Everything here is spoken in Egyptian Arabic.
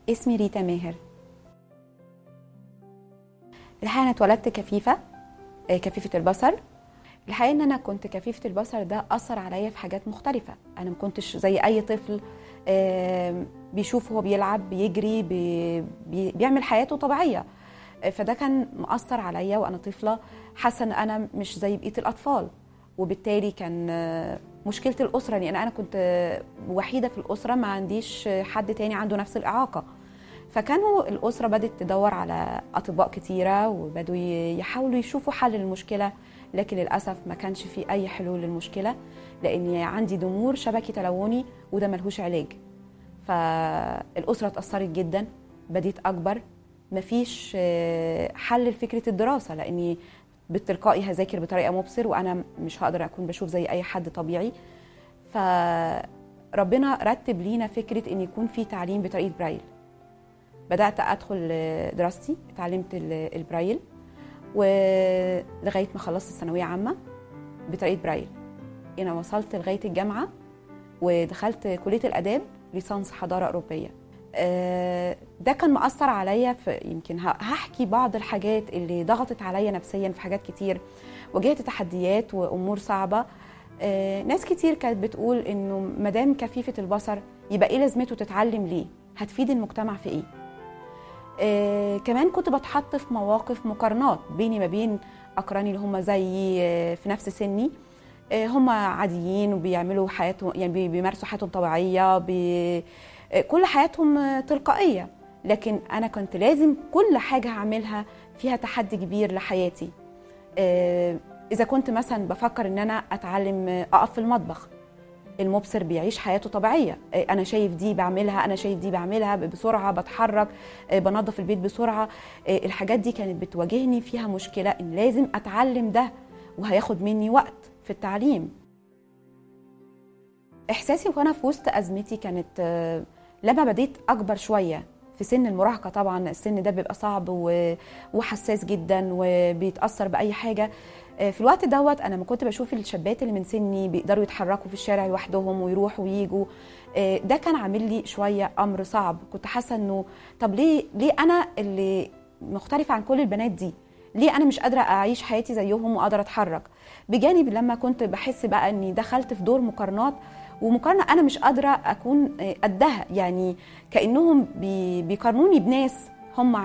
اسمي ريتا ماهر الحقيقه انا اتولدت كفيفه آه، كفيفه البصر الحقيقه ان انا كنت كفيفه البصر ده اثر عليا في حاجات مختلفه انا ما كنتش زي اي طفل آه، بيشوف هو بيلعب بيجري بي بي بيعمل حياته طبيعيه آه، فده كان مأثر عليا وانا طفله حاسه ان انا مش زي بقيه الاطفال وبالتالي كان آه، مشكله الاسره لان انا كنت آه، وحيده في الاسره ما عنديش آه، حد تاني عنده نفس الاعاقه فكانوا الاسره بدات تدور على اطباء كتيره وبدوا ي- يحاولوا يشوفوا حل للمشكله لكن للاسف ما كانش في اي حلول للمشكله لان عندي ضمور شبكي تلوني وده ملهوش علاج فالاسره اتاثرت جدا بديت اكبر مفيش آه، حل لفكره الدراسه لاني بالتلقائي هذاكر بطريقه مبصر وانا مش هقدر اكون بشوف زي اي حد طبيعي فربنا رتب لينا فكره ان يكون في تعليم بطريقه برايل بدات ادخل آه، دراستي اتعلمت ال- البرايل ولغايه ما خلصت الثانويه عامه بطريقه برايل انا وصلت لغايه الجامعه ودخلت كليه الاداب ليسانس حضاره اوروبيه آه، ده كان مأثر عليا في يمكن ه- هحكي بعض الحاجات اللي ضغطت عليا نفسيا في حاجات كتير واجهت تحديات وامور صعبه آه، ناس كتير كانت بتقول انه مدام كفيفه البصر يبقى ايه لازمته تتعلم ليه هتفيد المجتمع في ايه آه، كمان كنت بتحط في مواقف مقارنات بيني ما بين اقراني اللي هم زيي آه، في نفس سني آه، هم عاديين وبيعملوا حياتهم يعني بي- بيمارسوا حياتهم طبيعيه بي آه، كل حياتهم آه، تلقائيه لكن انا كنت لازم كل حاجه هعملها فيها تحدي كبير لحياتي آه، اذا كنت مثلا بفكر ان انا اتعلم آه، اقف في المطبخ المبصر بيعيش حياته طبيعيه آه، انا شايف دي بعملها انا شايف دي بعملها ب- بسرعه بتحرك آه، بنظف البيت بسرعه آه، الحاجات دي كانت بتواجهني فيها مشكله ان لازم اتعلم ده وهياخد مني وقت في التعليم احساسي وانا في وسط ازمتي كانت آه، لما بديت اكبر شويه في سن المراهقه طبعا السن ده بيبقى صعب و- وحساس جدا وبيتاثر باي حاجه آه، في الوقت دوت انا ما كنت بشوف الشابات اللي من سني بيقدروا يتحركوا في الشارع لوحدهم ويروحوا ويجوا آه، ده كان عامل لي شويه امر صعب كنت حاسه انه طب ليه ليه انا اللي مختلفه عن كل البنات دي ليه انا مش قادره اعيش حياتي زيهم وقادره اتحرك بجانب لما كنت بحس بقى اني دخلت في دور مقارنات ومقارنه انا مش قادره اكون آه، قدها يعني كانهم بي- بيقارنوني بناس هم